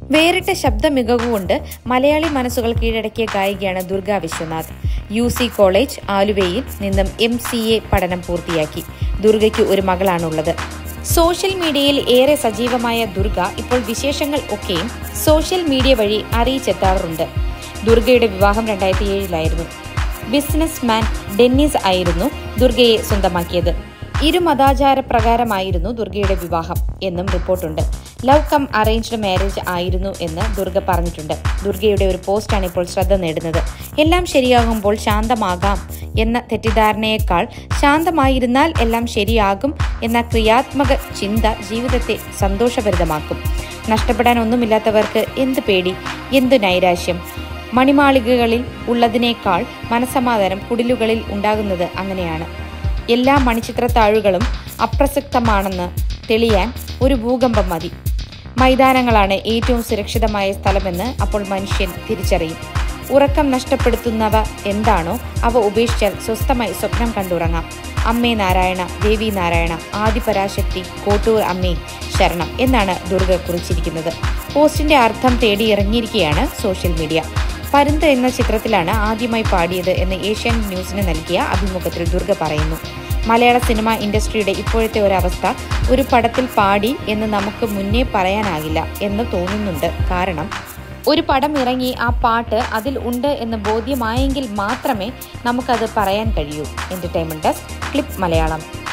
വേറിട്ട ശബ്ദ മികവുകൊണ്ട് മലയാളി മനസ്സുകൾ കീഴടക്കിയ ഗായികയാണ് Durga Viswanath U C college ആലുവയിൽ നിന്നും എം സി എ പഠനം പൂർത്തിയാക്കി ദുർഗയ്ക്ക് ഒരു മകളാണുള്ളത് സോഷ്യൽ മീഡിയയിൽ ഏറെ സജീവമായ ദുർഗ ഇപ്പോൾ വിശേഷങ്ങൾ ഒക്കെയും സോഷ്യൽ മീഡിയ വഴി അറിയിച്ചെത്താറുണ്ട് ദുർഗയുടെ വിവാഹം രണ്ടായിരത്തി ഏഴിലായിരുന്നു ബിസിനസ് മാൻ ഡെന്നിസ് ആയിരുന്നു ദുർഗയെ സ്വന്തമാക്കിയത് ഇരുമതാചാര പ്രകാരമായിരുന്നു ദുർഗയുടെ വിവാഹം എന്നും റിപ്പോർട്ടുണ്ട് ലവ് കം അറേഞ്ച്ഡ് മാരേജ് ആയിരുന്നു എന്ന് ദുർഗ പറഞ്ഞിട്ടുണ്ട് ദുർഗയുടെ ഒരു പോസ്റ്റാണ് ഇപ്പോൾ ശ്രദ്ധ നേടുന്നത് എല്ലാം ശരിയാകുമ്പോൾ ശാന്തമാകാം എന്ന തെറ്റിദ്ധാരണയേക്കാൾ ശാന്തമായിരുന്നാൽ എല്ലാം ശരിയാകും എന്ന ക്രിയാത്മക ചിന്ത ജീവിതത്തെ സന്തോഷഭരിതമാക്കും നഷ്ടപ്പെടാൻ ഒന്നുമില്ലാത്തവർക്ക് എന്ത് പേടി എന്ത് നൈരാശ്യം മണിമാളികകളിൽ ഉള്ളതിനേക്കാൾ മനസമാധാനം കുടിലുകളിൽ ഉണ്ടാകുന്നത് അങ്ങനെയാണ് എല്ലാ മണിച്ചിത്ര താഴുകളും അപ്രസക്തമാണെന്ന് തെളിയാൻ ഒരു ഭൂകമ്പം മതി മൈതാനങ്ങളാണ് ഏറ്റവും സുരക്ഷിതമായ സ്ഥലമെന്ന് അപ്പോൾ മനുഷ്യൻ തിരിച്ചറിയും ഉറക്കം നഷ്ടപ്പെടുത്തുന്നവ എന്താണോ അവ ഉപേക്ഷിച്ചാൽ സ്വസ്ഥമായി സ്വപ്നം കണ്ടുറങ്ങാം അമ്മേ നാരായണ ദേവി നാരായണ ആദിപരാശക്തി കോട്ടൂർ അമ്മേ ശരണം എന്നാണ് ദുർഗ കുറിച്ചിരിക്കുന്നത് പോസ്റ്റിന്റെ അർത്ഥം തേടി ഇറങ്ങിയിരിക്കുകയാണ് സോഷ്യൽ മീഡിയ പരുന്ത് എന്ന ചിത്രത്തിലാണ് ആദ്യമായി പാടിയത് എന്ന് ഏഷ്യൻ ന്യൂസിന് നൽകിയ അഭിമുഖത്തിൽ ദുർഗ പറയുന്നു മലയാള സിനിമ ഇൻഡസ്ട്രിയുടെ ഇപ്പോഴത്തെ ഒരവസ്ഥ ഒരു പടത്തിൽ പാടി എന്ന് നമുക്ക് മുന്നേ പറയാനാകില്ല എന്ന് തോന്നുന്നുണ്ട് കാരണം ഒരു പടം ഇറങ്ങി ആ പാട്ട് അതിൽ ഉണ്ട് എന്ന് ബോധ്യമായെങ്കിൽ മാത്രമേ നമുക്കത് പറയാൻ കഴിയൂ എന്റർടൈൻമെന്റ് ഡെസ്ക് ക്ലിപ്പ് മലയാളം